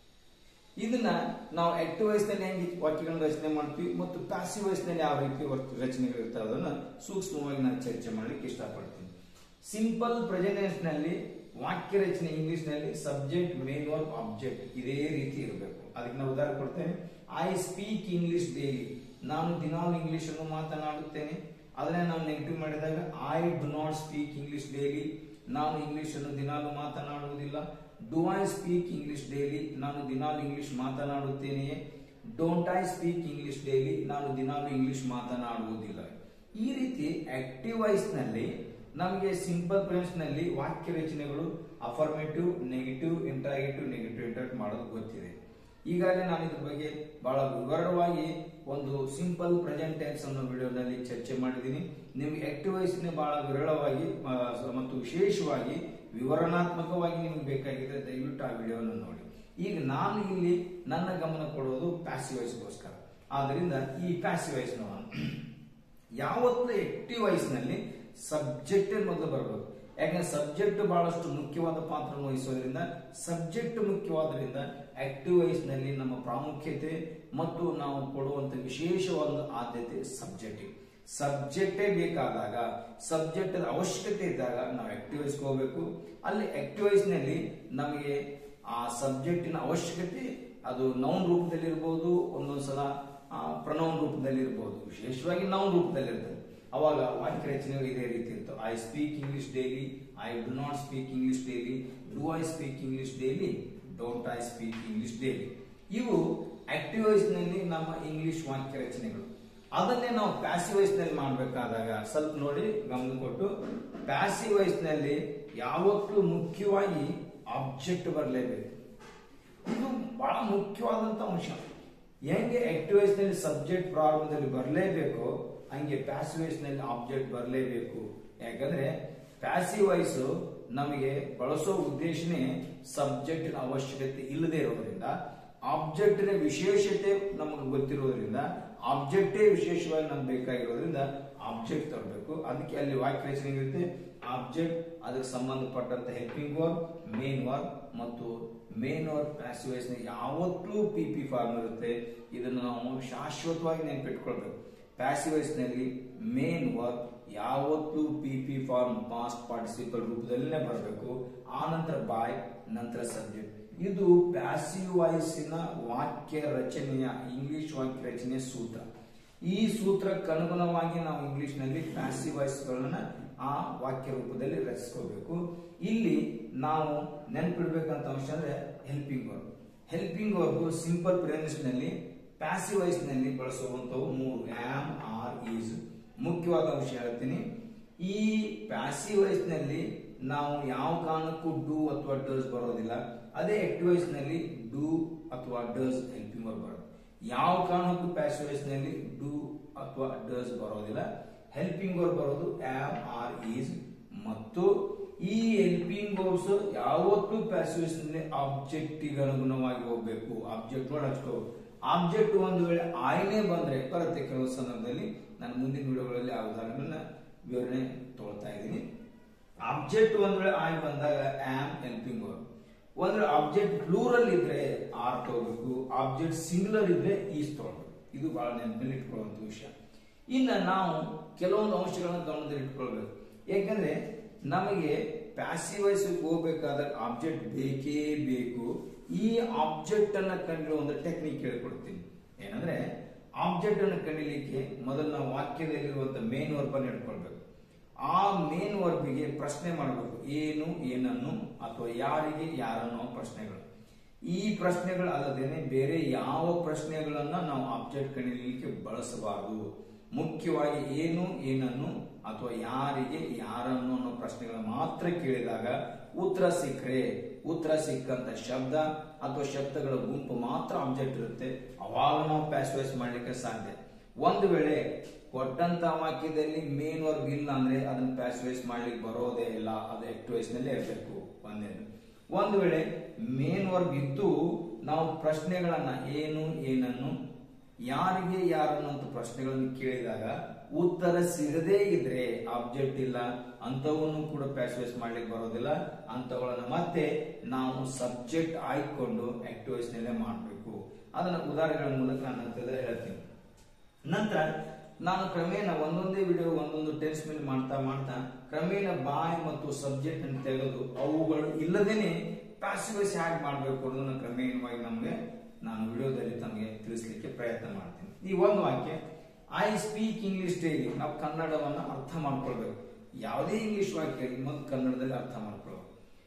ಇದನ್ನ ನಾವು ಆಕ್ಟಿವ್ ನಲ್ಲಿ ಹೆಂಗೆ ವಾಕ್ಯಗಳನ್ನ ರಚನೆ ಮಾಡ್ತೀವಿ ಮತ್ತು ಪ್ಯಾಸಿವ್ ನಲ್ಲಿ ಯಾವ ರೀತಿ ವರ್ತ- ರಚನೆಗಳು ಇರ್ತಾವೆ ಅದನ್ನ ಸೂಕ್ಷ್ಮವಾಗಿ ನಾನು ಚರ್ಚೆ ಮಾಡ್ಲಿಕ್ಕೆ ಇಷ್ಟಪಡ್ತೀನಿ ಸಿಂಪಲ್ ಪ್ರೆಸೆಂಟ್ ನಲ್ಲಿ ವಾಕ್ಯ ರಚನೆ ಇಂಗ್ಲಿಷ್ ನಲ್ಲಿ ಸಬ್ಜೆಕ್ಟ್ ಮೇನ್ ವರ್ಕ್ ಆಬ್ಜೆಕ್ಟ್ ಇದೇ ರೀತಿ ಇರಬೇಕು ಅದಕ್ಕೆ ನಾವು ಉದಾಹರಣೆ ಕೊಡ್ತೇನೆ ಐ ಸ್ಪೀಕ್ ಇಂಗ್ಲಿಷ್ ಡೈಲಿ ನಾನು ದಿನಾಲು ಇಂಗ್ಲಿಷ್ ಅನ್ನು ಮಾತನಾಡುತ್ತೇನೆ ಅದನ್ನೇ ನಾವು ನೆಗೆಟಿವ್ ಮಾಡಿದಾಗ I do not speak English daily ನಾನು ಇಂಗ್ಲಿಷ್ ಅನ್ನು ದಿನಾಲು ಮಾತನಾಡುವುದಿಲ್ಲ do I speak English daily ನಾನು ದಿನಾಲು ಇಂಗ್ಲಿಷ್ ಮಾತನಾಡುತ್ತೇನೆಯೇ don't I speak English daily ನಾನು ದಿನಾಲು ಇಂಗ್ಲಿಷ್ ಮಾತನಾಡುವುದಿಲ್ಲ ಈ ರೀತಿ ಆಕ್ಟಿವ್ ವಾಯ್ಸ್ ನಲ್ಲಿ ನಮಗೆ ಸಿಂಪಲ್ ಪ್ರೆನ್ಸ್ ನಲ್ಲಿ ವಾಕ್ಯ ರಚನೆಗಳು affirmative negative interrogative negative interact ಮಾಡೋದು ಗೊತ್ತಿದೆ ಈಗಾಗಲೇ ನಾನು ಇದ್ರ ಬಗ್ಗೆ ಬಹಳ ವಿವರವಾಗಿ ಒಂದು ಸಿಂಪಲ್ ಪ್ರೆಸೆಂಟ್ ಟೆನ್ಸ್ ಅನ್ನೋ ವಿಡಿಯೋದಲ್ಲಿ ಚರ್ಚೆ ಮಾಡಿದ್ದೀನಿ ನಿಮಗೆ ಆಕ್ಟಿವ್ ವಾಯ್ಸ್ನೇ ಬಹಳ ವಿರಳವಾಗಿ ಆ, ಮತ್ತು ವಿಶೇಷವಾಗಿ ವಿವರಣಾತ್ಮಕವಾಗಿ ನಿಮ್ಗೆ ಬೇಕಾಗಿದ್ರೆ ದಯವಿಟ್ಟು ಆ ವಿಡಿಯೋವನ್ನು ನೋಡಿ ಈಗ ನಾನು ಇಲ್ಲಿ ನನ್ನ ಗಮನ ಕೊಡೋದು ಪ್ಯಾಸಿವ್ ವಾಯ್ಸ್ಗೋಸ್ಕರ ಆದ್ರಿಂದ ಈ ಪ್ಯಾಸಿವ್ ವಾಯ್ಸ್ ನೋಡೋಣ ಯಾವತ್ತೂ ಆಕ್ಟಿವ್ ವಾಯ್ಸ್ ನಲ್ಲಿ ಸಬ್ಜೆಕ್ಟ್ ಮೊದಲು ಬರಬೇಕು ಯಾಕಂದ್ರೆ ಸಬ್ಜೆಕ್ಟ್ ಬಹಳಷ್ಟು ಮುಖ್ಯವಾದ ಪಾತ್ರ ವಹಿಸೋದ್ರಿಂದ ಸಬ್ಜೆಕ್ಟ್ ಮುಖ್ಯವಾದ್ರಿಂದ ಆಕ್ಟಿವ್ ವಾಯ್ಸ್ ನಲ್ಲಿ ನಮ್ಮ ಪ್ರಾಮುಖ್ಯತೆ ಮತ್ತು ನಾವು ಕೊಡುವಂತ ವಿಶೇಷವಾದ ಆದ್ಯತೆ ಸಬ್ಜೆಕ್ಟ್ ಸಬ್ಜೆಕ್ಟೇ ಬೇಕಾದಾಗ ಸಬ್ಜೆಕ್ಟ್ ಅವಶ್ಯಕತೆ ಇದ್ದಾಗ ನಾವು ಆಕ್ಟಿವೈಸ್ ಹೋಗಬೇಕು ಅಲ್ಲಿ ಆಕ್ಟಿವೈಸ್ ನಲ್ಲಿ ನಮಗೆ ಆ ಸಬ್ಜೆಕ್ಟಿನ ಅವಶ್ಯಕತೆ ಅದು ನೌನ್ ರೂಪದಲ್ಲಿ ಇರಬಹುದು ಒಂದೊಂದ್ಸಲ ಪ್ರನೌನ್ ರೂಪದಲ್ಲಿ ಇರಬಹುದು ವಿಶೇಷವಾಗಿ ನೌನ್ ರೂಪದಲ್ಲಿ ಇರ್ತದೆ ಅವಾಗ ವಾಕ್ಯ ರಚನೆಗಳು ಇದೇ ರೀತಿ ಇರ್ತವೆ I speak English daily I do not speak English daily do I speak English daily don't I speak English daily ಇವು ಆಕ್ಟಿವೈಸ್ ನಲ್ಲಿ ನಮ್ಮ ಇಂಗ್ಲಿಷ್ ವಾಕ್ಯ ರಚನೆಗಳು ಅದನ್ನೇ ನಾವು ಪ್ಯಾಸಿವೈಸ್ ನಲ್ಲಿ ಮಾಡಬೇಕಾದಾಗ ಸ್ವಲ್ಪ ನೋಡಿ ಗಮನ ಕೊಟ್ಟು ಪ್ಯಾಸಿವೈಸ್ ನಲ್ಲಿ ಯಾವತ್ತೂ ಮುಖ್ಯವಾಗಿ ಆಬ್ಜೆಕ್ಟ್ ಬರಲೇಬೇಕು ಇದು ಬಹಳ ಮುಖ್ಯವಾದಂತ ಅಂಶ ಹೆಂಗೆ ಆಕ್ಟಿವೈಸ್ ನಲ್ಲಿ ಸಬ್ಜೆಕ್ಟ್ ಪ್ರಾರಂಭದಲ್ಲಿ ಬರಲೇಬೇಕು ಹಂಗೆ ಪ್ಯಾಸಿವೈಸ್ ನಲ್ಲಿ ಆಬ್ಜೆಕ್ಟ್ ಬರಲೇಬೇಕು ಯಾಕಂದ್ರೆ ಪ್ಯಾಸಿವೈಸ್ ನಮಗೆ ಬಳಸೋ ಉದ್ದೇಶನೇ ಸಬ್ಜೆಕ್ಟ್ ಅವಶ್ಯಕತೆ ಇಲ್ಲದೆ ಇರೋದ್ರಿಂದ ಆಬ್ಜೆಕ್ಟ್ ನ ವಿಶೇಷತೆ ನಮಗೆ ಗೊತ್ತಿರೋದ್ರಿಂದ ಆಬ್ಜೆಕ್ಟೇ ವಿಶೇಷವಾಗಿ ನಮ್ಗೆ ಬೇಕಾಗಿರೋದ್ರಿಂದ ಆಬ್ಜೆಕ್ಟ್ ತರಬೇಕು ಅದಕ್ಕೆ ಅಲ್ಲಿ ವಾಕ್ಯ ರಚನೆ ಇರುತ್ತೆ ಆಬ್ಜೆಕ್ಟ್ ಅದಕ್ಕೆ ಸಂಬಂಧಪಟ್ಟಂತ ಹೆಲ್ಪಿಂಗ್ ವರ್ಕ್ ಮೇನ್ ವರ್ಕ್ ಮತ್ತು ಮೇನ್ ವರ್ಕ್ ಪ್ಯಾಸಿವೈಸ್ ಯಾವತ್ತೂ ಪಿ ಪಿ ಫಾರ್ಮ್ ಇರುತ್ತೆ ಇದನ್ನು ನಾವು ಶಾಶ್ವತವಾಗಿ ನೆನಪಿಟ್ಕೊಳ್ಬೇಕು ಪ್ಯಾಸಿವೈಸ್ ನಲ್ಲಿ ಮೇನ್ ವರ್ಕ್ ಯಾವತ್ತೂ P P form past participle ರೂಪದಲ್ಲೇ ಬರಬೇಕು ಆ ನಂತರ ಬಾಯ್ ನಂತರ ಸಬ್ಜೆಕ್ಟ್ ಇದು ಪ್ಯಾಸಿವ್ ವಾಯ್ಸಿನ ವಾಕ್ಯ ರಚನೆಯ ಇಂಗ್ಲಿಷ್ ವಾಕ್ಯ ರಚನೆಯ ಸೂತ್ರ ಈ ಸೂತ್ರಕ್ಕೆ ಅನುಗುಣವಾಗಿ ನಾವು ಇಂಗ್ಲಿಷ್ ನಲ್ಲಿ ಪ್ಯಾಸಿವ್ ವಾಯ್ಸ್ಗಳನ್ನ ಆ ವಾಕ್ಯ ರೂಪದಲ್ಲಿ ರಚಿಸ್ಕೋಬೇಕು ಇಲ್ಲಿ ನಾವು ನೆನಪಿಡ್ಬೇಕಂತ ಅಂಶ ಅಂದ್ರೆ helping verb helping verb simple presence ನಲ್ಲಿ ಪ್ಯಾಸಿವ್ ವಾಯ್ಸ್ ನಲ್ಲಿ ಬಳಸುವಂತವು ಮೂರು ಆಮ್ ಆರ್ ಈಸ್ ಮುಖ್ಯವಾದ ಅಂಶ ಹೇಳ್ತೀನಿ ಈ ಪ್ಯಾಸಿವ್ ವಾಯ್ಸ್ ನಲ್ಲಿ ನಾವು ಯಾವ ಕಾರಣಕ್ಕೂ ಡೂ ಅಥವಾ ಡಸ್ ಬರೋದಿಲ್ಲ ಅದೇ ಆಕ್ಟಿವ್ ವಾಯ್ಸ್ ನಲ್ಲಿ ಡೂ ಅಥವಾ ಡಸ್ ಹೆಲ್ಪಿಂಗ್ ವರ್ಬ್ ಬರೋದು ಯಾವ ಕಾರಣಕ್ಕೂ ಪ್ಯಾಸಿವ್ ವಾಯ್ಸ್ ನಲ್ಲಿ ಡೂ ಅಥವಾ ಡಸ್ ಬರೋದಿಲ್ಲ ಹೆಲ್ಪಿಂಗ್ ವರ್ಬ್ ಬರೋದು ಆಮ್ ಆರ್ ಈಸ್ ಮತ್ತು ಈ ಹೆಲ್ಪಿಂಗ್ ವರ್ಬ್ಸ್ ಯಾವತ್ತೂ ಪ್ಯಾಸಿವ್ ವಾಯ್ಸ್ ನಲ್ಲಿ ಆಬ್ಜೆಕ್ಟಿಗೆ ಅನುಗುಣವಾಗಿ ಹೋಗ್ಬೇಕು ಆಬ್ಜೆಕ್ಟ್ ನೋಡಿ ಹಚ್ಕೋ ಆಬ್ಜೆಕ್ಟ್ ಒಂದು ವೇಳೆ ಆಯ್ನೆ ಬಂದ್ರೆ ಬರುತ್ತೆ ಕೆಲವು ಸಂದರ್ಭದಲ್ಲಿ ನಾನು ಮುಂದಿನ ವಿಡಿಯೋಗಳಲ್ಲಿ ಆ ಉದಾಹರಣೆಗಳನ್ನ ವಿವರಣೆ ತಗೊಳ್ತಾ ಇದ್ದೀನಿ ಆಬ್ಜೆಕ್ಟ್ ಒಂದ್ ವೇಳೆ ಆಯ್ ಬಂದಾಗ ಆಮ್ ಹೆಲ್ಪಿಂಗ್ ವರ್ಬ್ ಒಂದ್ ವೇಳೆ ಆಬ್ಜೆಕ್ಟ್ ಪ್ಲೂರಲ್ ಇದ್ರೆ ಆರ್ ತಗೋಬೇಕು ಆಬ್ಜೆಕ್ಟ್ ಸಿಂಗುಲರ್ ಇದ್ರೆ ಈಸ್ ತಗೊಳ್ಬೇಕು ಇದು ಬಹಳ ನೆನಪಿನಲ್ಲಿ ಇಟ್ಕೊಳ್ಳುವಂತ ವಿಷಯ ಇನ್ನ ನಾವು ಕೆಲವೊಂದು ಅಂಶಗಳನ್ನು ಗಮನದಲ್ಲಿ ಇಟ್ಕೊಳ್ಬೇಕು ಯಾಕಂದ್ರೆ ನಮಗೆ ಪ್ಯಾಸಿವ್ ವಾಯ್ಸ್ ಹೋಗ್ಬೇಕಾದ್ರೆ ಆಬ್ಜೆಕ್ಟ್ ಬೇಕೇ ಬೇಕು ಈ ಆಬ್ಜೆಕ್ಟ್ ಅನ್ನ ಕಂಡಿರೋ ಒಂದು ಟೆಕ್ನಿಕ್ ಹೇಳ್ಕೊಡ್ತೀನಿ ಏನಂದ್ರೆ ಆಬ್ಜೆಕ್ಟ್ ಅನ್ನು ಕಂಡಿಲಿಕ್ಕೆ ಮೊದಲು ನಾವು ವಾಕ್ಯದಲ್ಲಿರುವಂತ ಮೇನ್ ವರ್ಬ್ ಅನ್ನು ಇಟ್ಕೊಳ್ಬೇಕು ಆ ಮೇನ್ ವರ್ಬಿಗೆ ಪ್ರಶ್ನೆ ಮಾಡಬೇಕು ಏನು ಏನನ್ನು ಅಥವಾ ಯಾರಿಗೆ ಯಾರನ್ನೋ ಪ್ರಶ್ನೆಗಳು ಈ ಪ್ರಶ್ನೆಗಳು ಅಲ್ಲದೇನೆ ಬೇರೆ ಯಾವ ಪ್ರಶ್ನೆಗಳನ್ನ ನಾವು ಆಬ್ಜೆಕ್ಟ್ ಕಂಡಿಲಿಕ್ಕೆ ಬಳಸಬಾರದು ಮುಖ್ಯವಾಗಿ ಏನು ಏನನ್ನು ಅಥವಾ ಯಾರಿಗೆ ಯಾರನ್ನು ಅನ್ನೋ ಪ್ರಶ್ನೆಗಳನ್ನ ಮಾತ್ರ ಕೇಳಿದಾಗ ಉತ್ತರ ಸಿಕ್ಕರೆ ಉತ್ತರ ಸಿಕ್ಕಂತ ಶಬ್ದ ಅಥವಾ ಶಬ್ದಗಳ ಗುಂಪು ಮಾತ್ರ ಆಬ್ಜೆಕ್ಟ್ ಇರುತ್ತೆ ಅವಾಗ ನಾವು ಪ್ಯಾಸ್ವೈಸ್ ಮಾಡ್ಲಿಕ್ಕೆ ಸಾಧ್ಯ ಒಂದು ವೇಳೆ ಕೊಟ್ಟಂತ ವಾಕ್ಯದಲ್ಲಿ ಮೇನ್ ವರ್ಬ್ ಇಲ್ಲ ಅಂದ್ರೆ ಅದನ್ನ ಪ್ಯಾಸ್ವೈಸ್ ಮಾಡ್ಲಿಕ್ಕೆ ಬರೋದೇ ಇಲ್ಲ ಅದು ಆಕ್ಟಿವೈಸ್ ನಲ್ಲೇ ಇರಬೇಕು ಒಂದೇನು ಒಂದು ವೇಳೆ ಮೇನ್ ವರ್ಬ್ ಇದ್ದು ನಾವು ಪ್ರಶ್ನೆಗಳನ್ನ ಏನು ಏನನ್ನು ಯಾರಿಗೆ ಯಾರನ್ನು ಅಂತ ಪ್ರಶ್ನೆಗಳನ್ನು ಕೇಳಿದಾಗ ಉತ್ತರ ಸಿಗದೇ ಇದ್ರೆ ಆಬ್ಜೆಕ್ಟ್ ಇಲ್ಲ ಅಂತವನ್ನು ಕೂಡ ಪ್ಯಾಸ್ವೈಸ್ ಮಾಡ್ಲಿಕ್ಕೆ ಬರೋದಿಲ್ಲ ಅಂತವುಗಳನ್ನ ಮತ್ತೆ ನಾವು ಸಬ್ಜೆಕ್ಟ್ ಆಯ್ಕೊಂಡು ಆಕ್ಟಿವೈಸ್ ನಲ್ಲೇ ಮಾಡಬೇಕು ಅದನ್ನ ಉದಾಹರಣೆಗಳ ಮೂಲಕ ನಾನು ಹತ್ತಿರದಲ್ಲಿ ಹೇಳ್ತೀನಿ ನಂತರ ನಾನು ಕ್ರಮೇಣ ಒಂದೊಂದೇ ವಿಡಿಯೋ ಒಂದೊಂದು ಟೆನ್ಸ್ ಮೇಲೆ ಮಾಡ್ತಾ ಮಾಡ್ತಾ ಕ್ರಮೇಣ ಬಾಯ್ ಮತ್ತು ಸಬ್ಜೆಕ್ಟ್ ಅನ್ನು ತೆಗೆದು ಅವುಗಳು ಇಲ್ಲದೇನೆ ಪ್ಯಾಸಿವೈಸ್ ಹೇಗೆ ಮಾಡಬೇಕು ಅನ್ನೋದನ್ನ ಕ್ರಮೇಣವಾಗಿ ನಮಗೆ ನಾನು ವಿಡಿಯೋದಲ್ಲಿ ತಮಗೆ ತಿಳಿಸ್ಲಿಕ್ಕೆ ಪ್ರಯತ್ನ ಮಾಡ್ತೀನಿ ಈ ಒಂದು ವಾಕ್ಯ ಐ ಸ್ಪೀಕ್ ಇಂಗ್ಲಿಷ್ ಡೈಲಿ ನಾವು ಕನ್ನಡವನ್ನ ಅರ್ಥ ಮಾಡ್ಕೊಳ್ಬೇಕು ಯಾವುದೇ ಇಂಗ್ಲಿಷ್ ವಾಕ್ಯ ಮೊದಲು ಕನ್ನಡದಲ್ಲಿ ಅರ್ಥ ಮಾಡ್ಕೊಳ್ಬೇಕು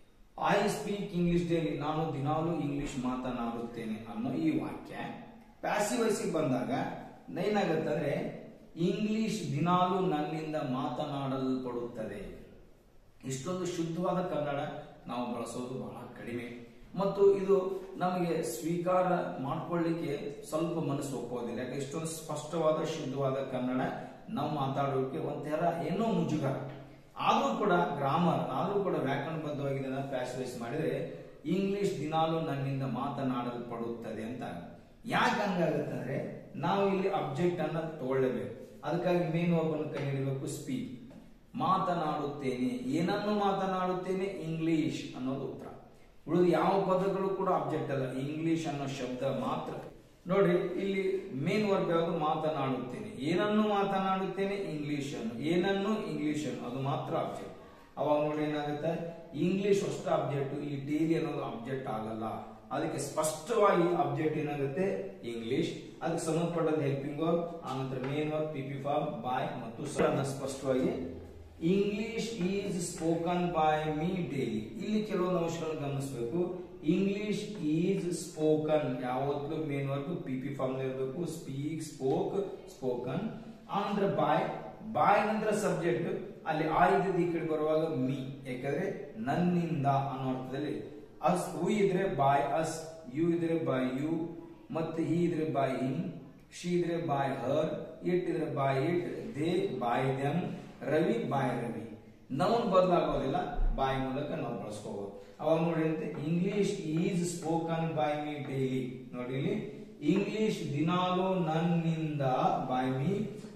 ಐ ಸ್ಪೀಕ್ ಇಂಗ್ಲಿಷ್ ಡೈಲಿ ನಾನು ದಿನಾಲೂ ಇಂಗ್ಲಿಷ್ ಮಾತನಾಡುತ್ತೇನೆ ಅನ್ನೋ ಈ ವಾಕ್ಯ ಪ್ಯಾಸಿವ್ ವಯಸ್ಸಿಗೆ ಬಂದಾಗ ಏನಾಗುತ್ತಂದ್ರೆ ಇಂಗ್ಲಿಷ್ ದಿನಾಲೂ ನನ್ನಿಂದ ಮಾತನಾಡಲ್ಪಡುತ್ತದೆ ಇಷ್ಟೊಂದು ಶುದ್ಧವಾದ ಕನ್ನಡ ನಾವು ಬಳಸೋದು ಬಹಳ ಕಡಿಮೆ ಮತ್ತು ಇದು ನಮಗೆ ಸ್ವೀಕಾರ ಮಾಡ್ಕೊಳ್ಳಿಕ್ಕೆ ಸ್ವಲ್ಪ ಮನಸ್ಸು ಒಪ್ಪೋದಿಲ್ಲ ಯಾಕೆ ಇಷ್ಟೊಂದು ಸ್ಪಷ್ಟವಾದ ಶುದ್ಧವಾದ ಕನ್ನಡ ನಾವು ಮಾತಾಡೋಕೆ ಒಂಥರ ಏನೋ ಮುಜುಗರ ಆದ್ರೂ ಕೂಡ ಗ್ರಾಮರ್ ಆದ್ರೂ ಕೂಡ ವ್ಯಾಕರಣಬದ್ಧವಾಗಿ ಇದನ್ನ ಪ್ಯಾಸಿವೈಸ್ ಮಾಡಿದ್ರೆ ಇಂಗ್ಲಿಷ್ ದಿನಾಲೂ ನನ್ನಿಂದ ಮಾತನಾಡಲ್ಪಡುತ್ತದೆ ಅಂತ ಯಾಕೆ ಹಂಗಾಗುತ್ತೆ ಅಂದ್ರೆ ನಾವು ಇಲ್ಲಿ ಅಬ್ಜೆಕ್ಟ್ ಅನ್ನ ತಗೊಳ್ಳೇಬೇಕು ಅದಕ್ಕಾಗಿ ಮೇನ್ ಒಬ್ಬನ ಕೈ ಹಿಡಿಬೇಕು ಸ್ಪೀಕ್ ಮಾತನಾಡುತ್ತೇನೆ ಏನನ್ನು ಮಾತನಾಡುತ್ತೇನೆ ಇಂಗ್ಲಿಷ್ ಅನ್ನೋದು ಉತ್ತರ ಉಳಿದ ಯಾವ ಪದಗಳು ಕೂಡ ಅಬ್ಜೆಕ್ಟ್ ಅಲ್ಲ ಇಂಗ್ಲಿಷ್ ಅನ್ನೋ ಶಬ್ದ ಮಾತ್ರ ನೋಡ್ರಿ ಇಲ್ಲಿ ಮೇನ್ ವರ್ಬ್ ಯಾವುದು ಮಾತನಾಡುತ್ತೇನೆ ಏನನ್ನು ಮಾತನಾಡುತ್ತೇನೆ ಇಂಗ್ಲಿಷ್ ಅನ್ನು ಏನನ್ನು ಇಂಗ್ಲಿಷ್ ಅನ್ನು ಅದು ಮಾತ್ರ ಅಬ್ಜೆಕ್ಟ್ ಅವಾಗ ನೋಡಿ ಏನಾಗುತ್ತೆ ಇಂಗ್ಲಿಷ್ ಅಷ್ಟು ಅಬ್ಜೆಕ್ಟ್ ಈ ಡೈಲಿ ಅನ್ನೋದು ಅಬ್ಜೆಕ್ಟ್ ಆಗಲ್ಲ ಅದಕ್ಕೆ ಸ್ಪಷ್ಟವಾಗಿ ಅಬ್ಜೆಕ್ಟ್ ಏನಾಗುತ್ತೆ ಇಂಗ್ಲಿಷ್ ಅದಕ್ಕೆ ಸಂಬಂಧಪಟ್ಟಂತ ಹೆಲ್ಪಿಂಗ್ ವರ್ಬ್ ಆನಂತರ main verb P P form by ಮತ್ತು ಸಣ್ಣ ಸ್ಪಷ್ಟವಾಗಿ English is spoken by me daily ಇಲ್ಲಿ ಕೆಲವೊಂದು ಅಂಶಗಳನ್ನು ಗಮನಿಸಬೇಕು ಇಂಗ್ಲಿಷ್ ಈಸ್ ಸ್ಪೋಕನ್ ಯಾವತ್ತೂ main verb P P form ಇರಬೇಕು ಸ್ಪೀಕ್ ಸ್ಪೋಕ್ ಸ್ಪೋಕನ್ ಆನಂತರ ಬಾಯ್ ಬಾಯ್ ನಂತರ ಸಬ್ಜೆಕ್ಟ್ ಅಲ್ಲಿ ಆ ಇದ್ದಿದ್ದು ಈ ಕಡೆ ಬರುವಾಗ ಮೀ ಯಾಕಂದ್ರೆ ನನ್ನಿಂದ ಅನ್ನೋ ಅರ್ಥದಲ್ಲಿ ಅಸ್ ಹೂ ಇದ್ರೆ ಬಾಯ್ ಅಸ್ ಯು ಇದ್ರೆ ಬಾಯ್ ಯು ಮತ್ತೆ ಹಿ ಇದ್ರೆ ಬಾಯ್ ಹಿಮ್ ಶಿ ಇದ್ರೆ ಬಾಯ್ ಹರ್ ಇಟ್ ಇದ್ರೆ by it they by them Ravi by Ravi noun ಬದಲಾಗೋದಿಲ್ಲ ಬಾಯ್ ಮೂಲಕ ನಾವು ಬಳಸ್ಕೋಬಹುದು ಅವಾಗ ನೋಡಿ ಅಂತ English is spoken by me daily ನೋಡಿ ಇಲ್ಲಿ ಇಂಗ್ಲಿಷ್ ದಿನಾಲೂ ನನ್ನಿಂದ ಬೈ ಮೀ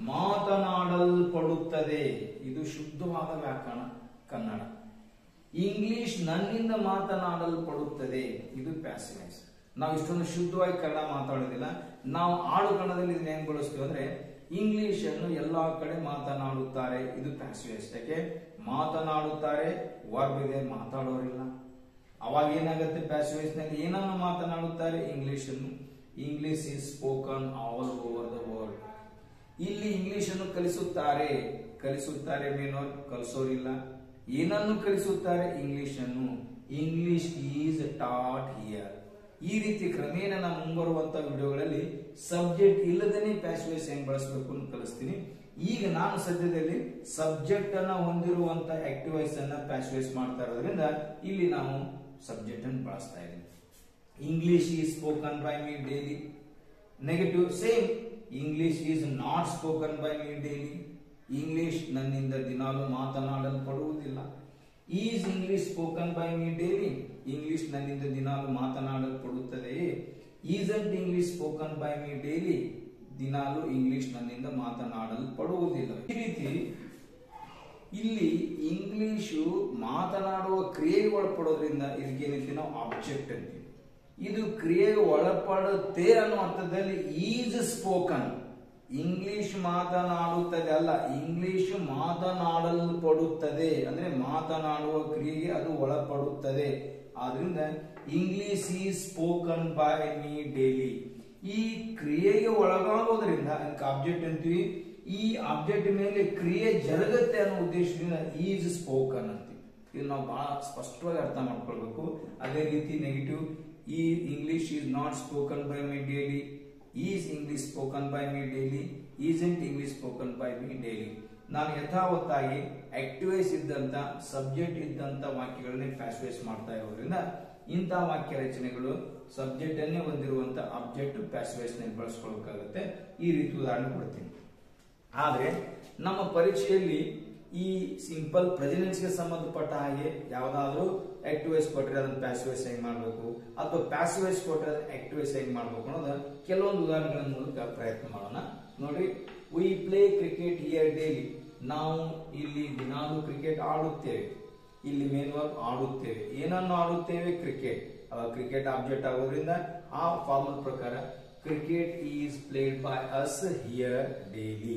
ಮಾತನಾಡಲ್ಪಡುತ್ತದೆ ಇದು ಶುದ್ಧವಾದ ವ್ಯಾಕರಣ ಕನ್ನಡ ಇಂಗ್ಲಿಷ್ ನನ್ನಿಂದ ಮಾತನಾಡಲ್ಪಡುತ್ತದೆ ಇದು ಪ್ಯಾಸಿವೈಸ್ ನಾವು ಇಷ್ಟೊಂದು ಶುದ್ಧವಾಗಿ ಕನ್ನಡ ಮಾತಾಡೋದಿಲ್ಲ ನಾವು ಆಡು ಕನ್ನಡದಲ್ಲಿ ಇದನ್ನ ಹೆಂಗ್ ಬಳಸ್ತೀವಿ ಅಂದ್ರೆ ಇಂಗ್ಲಿಷ್ ಅನ್ನು ಎಲ್ಲಾ ಕಡೆ ಮಾತನಾಡುತ್ತಾರೆ ಇದು ಪ್ಯಾಸಿವೈಸ್ ಯಾಕೆ ಮಾತನಾಡುತ್ತಾರೆ ವರ್ಬ್ ಇದೆ ಮಾತಾಡೋರಿಲ್ಲ ಅವಾಗ ಏನಾಗುತ್ತೆ ಪ್ಯಾಸಿವೈಸ್ ನಲ್ಲಿ ಏನನ್ನು ಮಾತನಾಡುತ್ತಾರೆ ಇಂಗ್ಲಿಷ್ ಅನ್ನು English is spoken all over the world ಇಲ್ಲಿ ಇಂಗ್ಲಿಷ್ ಅನ್ನು ಕಲಿಸುತ್ತಾರೆ ಕಲಿಸುತ್ತಾರೆ ಮೇನೋರ್ ಕಲಿಸೋರಿಲ್ಲ ಏನನ್ನು ಕಲಿಸುತ್ತಾರೆ ಇಂಗ್ಲಿಷ್ ಅನ್ನು ಇಂಗ್ಲಿಷ್ ಈಸ್ ಟಾಟ್ ಹಿಯರ್ ಈ ರೀತಿ ಕ್ರಮೇಣ ನಾವು ಮುಂಬರುವಂತ ವಿಡಿಯೋಗಳಲ್ಲಿ ಸಬ್ಜೆಕ್ಟ್ ಇಲ್ಲದೇನೆ ಪ್ಯಾಸ್ವೇಸ್ ಹೆಂಗ್ ಬಳಸಬೇಕು ಅಂತ ಕಲಿಸ್ತೀನಿ ಈಗ ನಾನು ಸದ್ಯದಲ್ಲಿ ಸಬ್ಜೆಕ್ಟ್ ಅನ್ನ ಹೊಂದಿರುವಂತ ಆಕ್ಟಿವೈಸ್ ಅನ್ನ ಪ್ಯಾಸ್ವೇಸ್ ಮಾಡ್ತಾ ಇರೋದ್ರಿಂದ ಇಲ್ಲಿ ನಾವು ಸಬ್ಜೆಕ್ಟ್ ಅನ್ನು ಬಳಸ್ತಾ ಇದ್ದೀವಿ English is spoken by me daily negative same English is not spoken by me daily English ನನ್ನಿಂದ ದಿನಾಲು ಮಾತನಾಡಲ್ಪಡುವುದಿಲ್ಲ is English spoken by me daily English ನನ್ನಿಂದ ದಿನಾಲು ಮಾತನಾಡಲ್ಪಡುತ್ತದೆಯೇ isn't English spoken by me daily ದಿನಾಲು ಇಂಗ್ಲಿಷ್ ನನ್ನಿಂದ ಮಾತನಾಡಲ್ಪಡುವುದಿಲ್ಲ ಈ ರೀತಿ ಇಲ್ಲಿ ಇಂಗ್ಲಿಷು ಮಾತನಾಡುವ ಕ್ರಿಯೆಗೆ ಒಳಪಡೋದ್ರಿಂದ ಇದಕ್ಕೇನಂತೀವಿ ನಾವು ಆಬ್ಜೆಕ್ಟ್ ಅಂತೀವಿ ಇದು ಕ್ರಿಯೆಗೆ ಒಳಪಡುತ್ತೆ ಅನ್ನೋ ಅರ್ಥದಲ್ಲಿ ಈಸ್ ಸ್ಪೋಕನ್ ಇಂಗ್ಲಿಷ್ ಮಾತನಾಡುತ್ತದೆ ಅಲ್ಲ ಇಂಗ್ಲಿಷ್ ಮಾತನಾಡಲ್ಪಡುತ್ತದೆ ಅಂದ್ರೆ ಮಾತನಾಡುವ ಕ್ರಿಯೆಗೆ ಅದು ಒಳಪಡುತ್ತದೆ ಆದ್ರಿಂದ English is spoken by me daily ಈ ಕ್ರಿಯೆಗೆ ಒಳಗಾಗೋದ್ರಿಂದ ಅದಕ್ಕೆ ಆಬ್ಜೆಕ್ಟ್ ಅಂತೀವಿ ಈ ಆಬ್ಜೆಕ್ಟ್ ಮೇಲೆ ಕ್ರಿಯೆ ಜರುಗತ್ತೆ ಅನ್ನೋ ಉದ್ದೇಶದಿಂದ ಈಸ್ ಸ್ಪೋಕನ್ ಅಂತೀವಿ ಇದು ನಾವು ಬಹಳ ಸ್ಪಷ್ಟವಾಗಿ ಅರ್ಥ ಮಾಡ್ಕೊಳ್ಬೇಕು ಅದೇ ರೀತಿ ನೆಗೆಟಿವ್ ಈ English is not spoken by my daily is English spoken by me daily isn't English spoken by me daily ನಾನು ಯಥಾವತ್ತಾಗಿ ಆಕ್ಟಿವೈಸ್ ಇದ್ದಂತ ಸಬ್ಜೆಕ್ಟ್ ಇದ್ದಂತ ವಾಕ್ಯಗಳನ್ನೇ ಫ್ಯಾಸ್ವೈಸ್ ಮಾಡ್ತಾ ಇರೋದ್ರಿಂದ ಇಂತಹ ವಾಕ್ಯ ರಚನೆಗಳು ಸಬ್ಜೆಕ್ಟ್ ಅನ್ನೇ ಹೊಂದಿರುವಂತ ಆಬ್ಜೆಕ್ಟ್ ಪ್ಯಾಸ್ವೈಸ್ ನಲ್ಲಿ ಬಳಸ್ಕೊಳ್ಬೇಕಾಗುತ್ತೆ ಈ ರೀತಿ ಉದಾಹರಣೆ ಕೊಡ್ತೀನಿ ಆದ್ರೆ ನಮ್ಮ ಪರೀಕ್ಷೆಯಲ್ಲಿ ಈ ಸಿಂಪಲ್ ಪ್ರೆಸಿಡೆನ್ಸ್ಗೆ ಸಂಬಂಧಪಟ್ಟ ಹಾಗೆ ಯಾವ್ದಾದ್ರು ಆಕ್ಟಿವೈಸ್ ಕೊಟ್ಟರೆ ಅದನ್ನ ಪ್ಯಾಸಿವೈಸ್ ಹೆಂಗ್ ಮಾಡಬೇಕು ಅಥವಾ ಪ್ಯಾಸಿವೈಸ್ ಕೊಟ್ಟರೆ ಅದನ್ನ ಆಕ್ಟಿವೈಸ್ ಹೆಂಗ್ ಮಾಡಬೇಕು ಅನ್ನೋದು ಕೆಲವೊಂದು ಉದಾಹರಣೆಗಳ ಮೂಲಕ ಪ್ರಯತ್ನ ಮಾಡೋಣ ನೋಡಿ we play cricket here daily ನಾವು ಇಲ್ಲಿ ದಿನಾಲು ಕ್ರಿಕೆಟ್ ಆಡುತ್ತೇವೆ ಇಲ್ಲಿ ಮೇನ್ ವರ್ಕ್ ಆಡುತ್ತೇವೆ ಏನನ್ನು ಆಡುತ್ತೇವೆ ಕ್ರಿಕೆಟ್ ಅವಾಗ ಕ್ರಿಕೆಟ್ ಆಬ್ಜೆಕ್ಟ್ ಆಗೋದ್ರಿಂದ ಆ ಫಾರ್ಮಲ್ ಪ್ರಕಾರ cricket is played by us here daily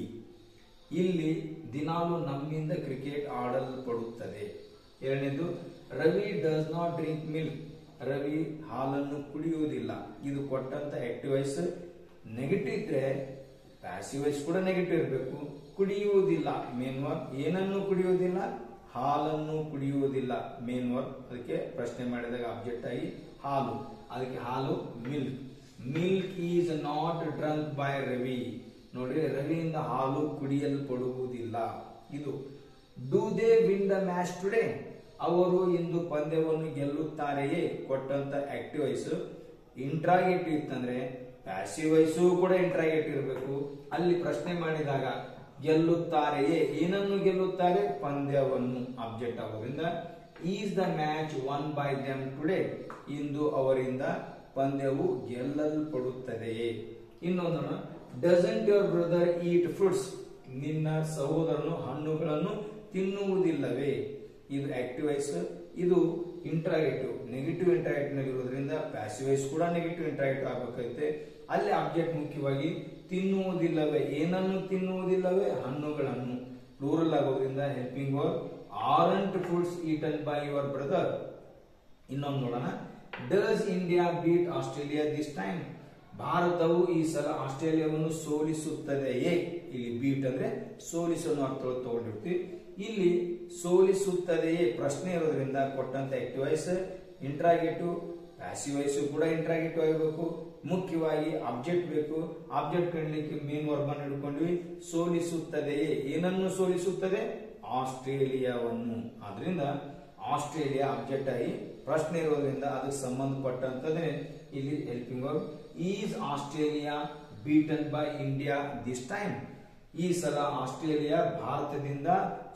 ಇಲ್ಲಿ ದಿನಾಲು ನಮ್ಮಿಂದ ಕ್ರಿಕೆಟ್ ಆಡಲ್ಪಡುತ್ತದೆ ಎರಡನೇದು Ravi does not drink milk Ravi ಹಾಲನ್ನು ಕುಡಿಯುವುದಿಲ್ಲ ಇದು ಕೊಟ್ಟಂತ ಆಕ್ಟಿವೈಸ್ ನೆಗೆಟಿವ್ ಇದ್ರೆ ಪ್ಯಾಸಿವೈಸ್ ಕೂಡ ನೆಗೆಟಿವ್ ಇರಬೇಕು ಕುಡಿಯುವುದಿಲ್ಲ ಮೇನ್ ವರ್ಕ್ ಏನನ್ನು ಕುಡಿಯುವುದಿಲ್ಲ ಹಾಲನ್ನು ಕುಡಿಯುವುದಿಲ್ಲ ಮೇನ್ ವರ್ಕ್ ಅದಕ್ಕೆ ಪ್ರಶ್ನೆ ಮಾಡಿದಾಗ ಆಬ್ಜೆಕ್ಟ್ ಆಗಿ ಹಾಲು ಅದಕ್ಕೆ ಹಾಲು milk milk is not drunk by Ravi ನೋಡ್ರಿ ರವಿಯಿಂದ ಹಾಲು ಕುಡಿಯಲ್ಪಡುವುದಿಲ್ಲ ಇದು do they win the match today ಅವರು ಇಂದು ಪಂದ್ಯವನ್ನು ಗೆಲ್ಲುತ್ತಾರೆಯೇ ಕೊಟ್ಟಂತ ಆಕ್ಟಿವೈಸ್ ಇಂಟ್ರಾಗೇಟಿವ್ ಇತ್ತಂದ್ರೆ ಪ್ಯಾಸಿವ್ ವೈಸು ಕೂಡ ಇಂಟ್ರಾಗೇಟಿವ್ ಇರಬೇಕು ಅಲ್ಲಿ ಪ್ರಶ್ನೆ ಮಾಡಿದಾಗ ಗೆಲ್ಲುತ್ತಾರೆಯೇ ಏನನ್ನು ಗೆಲ್ಲುತ್ತಾರೆ ಪಂದ್ಯವನ್ನು ಆಬ್ಜೆಕ್ಟ್ ಆಗೋದ್ರಿಂದ is the match won by them today ಇಂದು ಅವರಿಂದ ಪಂದ್ಯವು ಗೆಲ್ಲಲ್ಪಡುತ್ತದೆಯೇ ಇನ್ನೊಂದು doesn't your brother eat fruits ನಿನ್ನ ಸಹೋದರನು ಹಣ್ಣುಗಳನ್ನು ತಿನ್ನುವುದಿಲ್ಲವೇ ಇದು ಆಕ್ಟಿವೈಸ್ ಇದು ಇಂಟ್ರಾಗೇಟಿವ್ ನೆಗೆಟಿವ್ ಇಂಟ್ರಾಗೇಟಿವ್ ಇರೋದ್ರಿಂದ ಪ್ಯಾಸಿವೈಸ್ ಕೂಡ ನೆಗೆಟಿವ್ ಇಂಟ್ರಾಗೇಟಿವ್ ಆಗಬೇಕೈತೆ ಅಲ್ಲಿ ಆಬ್ಜೆಕ್ಟ್ ಮುಖ್ಯವಾಗಿ ತಿನ್ನುವುದಿಲ್ಲವೇ ಏನನ್ನು ತಿನ್ನುವುದಿಲ್ಲವೇ ಹಣ್ಣುಗಳನ್ನು ಪ್ಲೂರಲ್ ಆಗೋದ್ರಿಂದ helping verb aren't fruits eaten by your brother ಇನ್ನೊಂದು ನೋಡೋಣ does India beat Australia this time ಭಾರತವು ಈ ಸಲ ಆಸ್ಟ್ರೇಲಿಯಾವನ್ನು ಸೋಲಿಸುತ್ತದೆಯೇ ಇಲ್ಲಿ ಬೀಟ್ ಅಂದ್ರೆ ಸೋಲಿಸೋ ಅರ್ಥ ತಗೊಂಡಿರ್ತೀವಿ ಇಲ್ಲಿ ಸೋಲಿಸುತ್ತದೆಯೇ ಪ್ರಶ್ನೆ ಇರೋದ್ರಿಂದ ಕೊಟ್ಟಂತ ಆಕ್ಟಿವೈಸ್ ಇಂಟ್ರಾಗೇಟಿವ್ ಪ್ಯಾಸಿವೈಸ್ ಕೂಡ ಇಂಟ್ರಾಗೇಟಿವ್ ಆಗಬೇಕು ಮುಖ್ಯವಾಗಿ ಆಬ್ಜೆಕ್ಟ್ ಬೇಕು ಆಬ್ಜೆಕ್ಟ್ ಕಣ್ಲಿಕ್ಕೆ ಮೇನ್ ವರ್ಬ್ ಅನ್ನು ಹಿಡ್ಕೊಂಡ್ವಿ ಸೋಲಿಸುತ್ತದೆಯೇ ಏನನ್ನು ಸೋಲಿಸುತ್ತದೆ ಆಸ್ಟ್ರೇಲಿಯಾವನ್ನು ಆದ್ರಿಂದ ಆಸ್ಟ್ರೇಲಿಯಾ ಆಬ್ಜೆಕ್ಟ್ ಆಗಿ ಪ್ರಶ್ನೆ ಇರೋದ್ರಿಂದ ಅದಕ್ಕೆ ಸಂಬಂಧಪಟ್ಟಂತದೇ ಇಲ್ಲಿ helping verb is Australia beaten by India this time ಈ ಸಲ ಆಸ್ಟ್ರೇಲಿಯಾ ಭಾರತದಿಂದ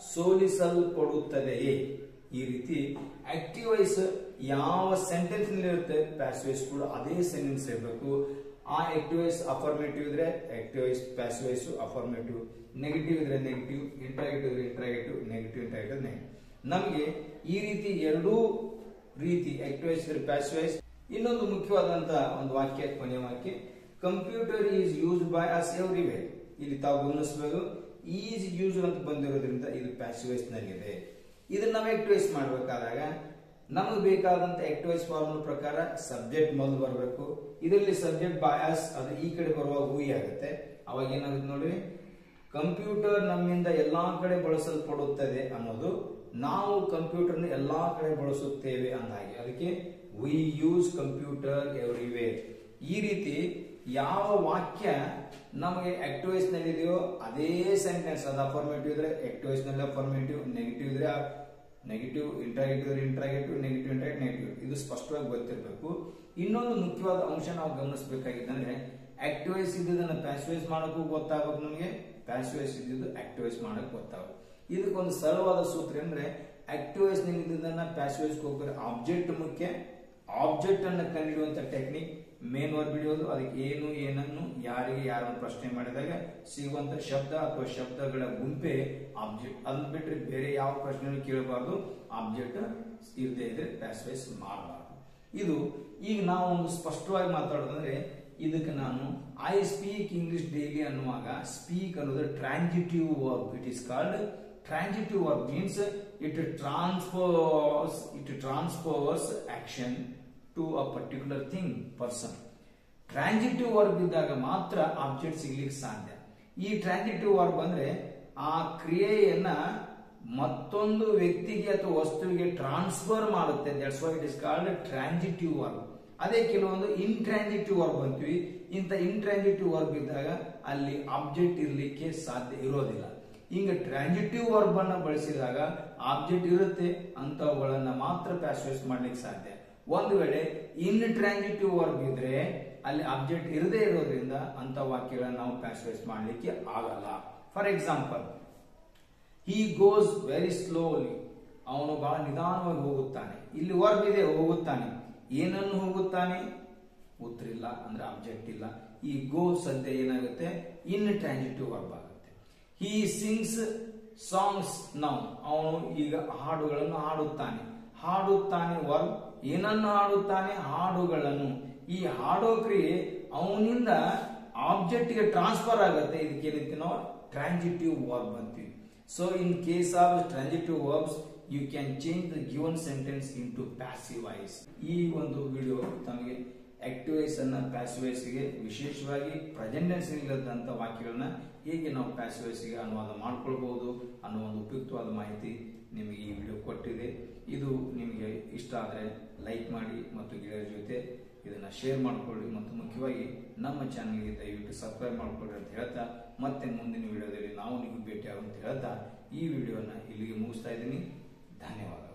ಸೋಲಿಸಲ್ಪಡುತ್ತದೆಯೇ ಈ ರೀತಿ ಆಕ್ಟಿವೈಸ್ ಯಾವ ಸೆಂಟೆನ್ಸ್ ನಲ್ಲಿ ಇರುತ್ತೆ ಪ್ಯಾಸಿವೈಸ್ ಕೂಡ ಅದೇ ಸೆಂಟೆನ್ಸ್ ಇರಬೇಕು ಆ ಆಕ್ಟಿವೈಸ್ ಅಫರ್ಮೇಟಿವ್ ಇದ್ರೆ ಆಕ್ಟಿವೈಸ್ ಪ್ಯಾಸಿವೈಸ್ ಅಫರ್ಮೇಟಿವ್ ನೆಗೆಟಿವ್ ಇದ್ರೆ ನೆಗೆಟಿವ್ ಇಂಟ್ರಾಗೇಟಿವ್ ಇದ್ರೆ ಇಂಟ್ರಾಗೇಟಿವ್ ನೆಗೆಟಿವ್ ಇಂಟ್ರಾಗೇಟಿವ್ ನೆಗೆಟಿವ್ ನಮಗೆ ಈ ರೀತಿ ಎರಡೂ ರೀತಿ ಆಕ್ಟಿವೈಸ್ ಇದ್ರೆ ಪ್ಯಾಸಿವೈಸ್ ಇನ್ನೊಂದು ಮುಖ್ಯವಾದಂತ ಒಂದು ವಾಕ್ಯ ಕೊನೆಯ ವಾಕ್ಯ computer is used by us everywhere ಇಲ್ಲಿ ತಾವು ಗಮನಿಸಬೇಕು ಈಸ್ ಯೂಸ್ ಅಂತ ಬಂದಿರೋದ್ರಿಂದ ಇದು ಪ್ಯಾಸಿವೈಸ್ ನಲ್ಲಿದೆ ಇದನ್ನ ನಾವು ಆಕ್ಟಿವೈಸ್ ಮಾಡಬೇಕಾದಾಗ ನಮಗೆ ಬೇಕಾದಂತ ಆಕ್ಟಿವೈಸ್ ಫಾರ್ಮುಲಾ ಪ್ರಕಾರ ಸಬ್ಜೆಕ್ಟ್ ಮೊದಲು ಬರಬೇಕು ಇದರಲ್ಲಿ ಸಬ್ಜೆಕ್ಟ್ ಬಾಯಸ್ ಅದು ಈ ಕಡೆ ಬರುವಾಗ ಹೂಯಿ ಆಗುತ್ತೆ ಅವಾಗ ಏನಾಗುತ್ತೆ ನೋಡ್ರಿ ಕಂಪ್ಯೂಟರ್ ನಮ್ಮಿಂದ ಎಲ್ಲಾ ಕಡೆ ಬಳಸಲ್ಪಡುತ್ತದೆ ಅನ್ನೋದು ನಾವು ಕಂಪ್ಯೂಟರ್ನ ಎಲ್ಲಾ ಕಡೆ ಬಳಸುತ್ತೇವೆ ಅಂದಾಗೆ ಅದಕ್ಕೆ ವಿ ಯೂಸ್ ಕಂಪ್ಯೂಟರ್ ಎವ್ರಿವೇರ್ ಈ ರೀತಿ ಯಾವ ವಾಕ್ಯ ನಮಗೆ ಆಕ್ಟಿವೈಸ್ ನಲ್ಲಿ ಇದೆಯೋ ಅದೇ ಸೆಂಟೆನ್ಸ್ ಅದು ಅಫರ್ಮೇಟಿವ್ ಇದ್ರೆ ಆಕ್ಟಿವೈಸ್ ನಲ್ಲಿ ಅಫರ್ಮೇಟಿವ್ ನೆಗೆಟಿವ್ ಇದ್ರೆ negative interrogative interrogative negative interrogative negative ಇದು ಸ್ಪಷ್ಟವಾಗಿ ಗೊತ್ತಿರಬೇಕು ಇನ್ನೊಂದು ಮುಖ್ಯವಾದ ಅಂಶ ನಾವು ಗಮನಿಸಬೇಕಾಗಿದ್ದಂದ್ರೆ ಆಕ್ಟಿವೈಸ್ ಇದ್ದದನ್ನ ಪ್ಯಾಸಿವೈಸ್ ಮಾಡೋಕ್ಕೂ ಗೊತ್ತಾಗಬೇಕು ನಮಗೆ ಪ್ಯಾಸಿವೈಸ್ ಇದ್ದಿದ್ದು ಆಕ್ಟಿವೈಸ್ ಮಾಡಕ್ ಗೊತ್ತಾಗಬೇಕು ಇದಕ್ಕೊಂದು ಸರಳವಾದ ಸೂತ್ರ ಅಂದ್ರೆ ಆಕ್ಟಿವೈಸ್ ನಲ್ಲಿ ಇದ್ದದನ್ನ ಪ್ಯಾಸಿವೈಸ್ ಹೋಗ್ತಾರೆ ಆಬ್ಜೆಕ್ಟ್ ಮುಖ್ಯ ಆಬ್ಜೆಕ್ಟ್ ಅನ್ನು ಕಂಡುಹಿಡಿಯುವಂತ ಟೆಕ್ನಿಕ್ ಮೇನ್ ವರ್ಡ್ ಬಿಡಿಯೋದು ಅದಕ್ಕೆ ಏನು ಏನನ್ನು ಯಾರಿಗೆ ಯಾರನ್ನು ಪ್ರಶ್ನೆ ಮಾಡಿದಾಗ ಸಿಗುವಂತ ಶಬ್ದ ಅಥವಾ ಶಬ್ದಗಳ ಗುಂಪೆ ಆಬ್ಜೆಕ್ಟ್ ಅದನ್ನ ಬಿಟ್ಟರೆ ಬೇರೆ ಯಾವ ಪ್ರಶ್ನೆಯನ್ನು ಕೇಳಬಾರ್ದು ಆಬ್ಜೆಕ್ಟ್ ಇರದೇ ಇದ್ರೆ ಪ್ಯಾಸಿವೈಸ್ ಮಾಡಬಾರ್ದು ಇದು ಈಗ ನಾವು ಒಂದು ಸ್ಪಷ್ಟವಾಗಿ ಮಾತಾಡೋದಂದ್ರೆ ಇದಕ್ಕೆ ನಾನು ಐ ಸ್ಪೀಕ್ ಇಂಗ್ಲಿಷ್ ಡೈಲಿ ಅನ್ನುವಾಗ ಸ್ಪೀಕ್ ಅನ್ನೋದು transitive verb it is called transitive verb means it transfers it transfers action to a particular thing person transitive verb ಇದ್ದಾಗ ಮಾತ್ರ ಆಬ್ಜೆಕ್ಟ್ ಸಿಗ್ಲಿಕ್ಕೆ ಸಾಧ್ಯ ಈ ಟ್ರಾನ್ಸಿಟಿವ್ ವರ್ಬ್ ಅಂದ್ರೆ ಆ ಕ್ರಿಯೆಯನ್ನ ಮತ್ತೊಂದು ವ್ಯಕ್ತಿಗೆ ಅಥವಾ ವಸ್ತುವಿಗೆ ಟ್ರಾನ್ಸ್ಫರ್ ಮಾಡುತ್ತೆ that's why it is called transitive verb ಅದೇ ಕೆಲವೊಂದು ಇಂಟ್ರಾನ್ಸಿಟಿವ್ ವರ್ಬ್ ಅಂತೀವಿ ಇಂಥ ಇಂಟ್ರಾನ್ಸಿಟಿವ್ ವರ್ಬ್ ಇದ್ದಾಗ ಅಲ್ಲಿ ಆಬ್ಜೆಕ್ಟ್ ಇರಲಿಕ್ಕೆ ಸಾಧ್ಯ ಇರೋದಿಲ್ಲ ಹಿಂಗ ಟ್ರಾನ್ಸಿಟಿವ್ ವರ್ಬ್ ಅನ್ನ ಬಳಸಿದಾಗ ಆಬ್ಜೆಕ್ಟ್ ಇರುತ್ತೆ ಅಂತವುಗಳನ್ನ ಮಾತ್ರ ಪ್ಯಾಸಿವೈಸ್ ಮಾಡ್ಲಿಕ್ಕೆ ಸಾಧ್ಯ ಒಂದು ವೇಳೆ ಇನ್ ಟ್ರಾನ್ಸಿಟಿವ್ ವರ್ಬ್ ಇದ್ರೆ ಅಲ್ಲಿ ಆಬ್ಜೆಕ್ಟ್ ಇರದೇ ಇರೋದ್ರಿಂದ ಅಂತ ವಾಕ್ಯಗಳನ್ನ ನಾವು ಪ್ಯಾಸಿವೈಸ್ ಮಾಡ್ಲಿಕ್ಕೆ ಆಗಲ್ಲ for example he goes very slowly ಅವನು ಬಹಳ ನಿಧಾನವಾಗಿ ಹೋಗುತ್ತಾನೆ ಇಲ್ಲಿ ವರ್ಬ್ ಇದೆ ಹೋಗುತ್ತಾನೆ ಏನನ್ನು ಹೋಗುತ್ತಾನೆ ಉತ್ತರ ಇಲ್ಲ ಅಂದ್ರೆ ಆಬ್ಜೆಕ್ಟ್ ಇಲ್ಲ ಈ ಗೋ ಸದ್ಯ ಏನಾಗುತ್ತೆ ಇನ್ ಟ್ರಾನ್ಸಿಟಿವ್ ವರ್ಬ್ ಆಗುತ್ತೆ ಹಿ ಸಿಂಗ್ಸ್ ಸಾಂಗ್ಸ್ ನೌ ಅವನು ಈಗ ಹಾಡುಗಳನ್ನು ಹಾಡುತ್ತಾನೆ ಹಾಡುತ್ತಾನೆ ವರ್ಬ್ ಏನನ್ನು ಹಾಡುತ್ತಾನೆ ಹಾಡುಗಳನ್ನು ಈ ಹಾಡೋ ಕ್ರಿಯೆ ಅವನಿಂದ ಆಬ್ಜೆಕ್ಟ್ ಗೆ ಟ್ರಾನ್ಸ್ಫರ್ ಆಗುತ್ತೆ ಇದಕ್ಕೆ ಏನಂತೀವಿ ನಾವು ಟ್ರಾನ್ಸಿಟಿವ್ ವರ್ಬ್ ಅಂತೀವಿ so in case of transitive verbs you can change the given sentence into passive voice ಈ ಒಂದು ವಿಡಿಯೋ ತಮಗೆ ಆಕ್ಟಿವೈಸ್ ಅನ್ನ ಪ್ಯಾಸಿವೈಸ್ ಗೆ ವಿಶೇಷವಾಗಿ ಪ್ರೆಸೆಂಟೆನ್ಸ್ ಇಲ್ಲದಂತ ವಾಕ್ಯಗಳನ್ನ ಹೇಗೆ ನಾವು ಪ್ಯಾಸಿವೈಸ್ ಗೆ ಅನುವಾದ ಮಾಡ್ಕೊಳ್ಬಹುದು ಅನ್ನೋ ಒಂದು ಉಪಯುಕ್ತವಾದ ಮಾಹಿತಿ ನಿಮಗೆ ಈ ವಿಡಿಯೋ ಕೊಟ್ಟಿದೆ ಇದು ನಿಮಗೆ ಇಷ್ಟ ಆದರೆ ಲೈಕ್ ಮಾಡಿ ಮತ್ತು ಗೆಳೆಯರ ಜೊತೆ ಇದನ್ನ ಶೇರ್ ಮಾಡ್ಕೊಳ್ಳಿ ಮತ್ತು ಮುಖ್ಯವಾಗಿ ನಮ್ಮ ಚಾನಲ್ಗೆ ದಯವಿಟ್ಟು ಸಬ್ಸ್ಕ್ರೈಬ್ ಮಾಡ್ಕೊಳ್ಳಿ ಅಂತ ಹೇಳ್ತಾ ಮತ್ತೆ ಮುಂದಿನ ವಿಡಿಯೋದಲ್ಲಿ ನಾವು ನೀವು ಭೇಟಿ ಅಂತ ಹೇಳ್ತಾ ಈ ವಿಡಿಯೋನ ಇಲ್ಲಿಗೆ ಮುಗಿಸ್ತಾ ಇದ್ದೀನಿ ಧನ್ಯವಾದ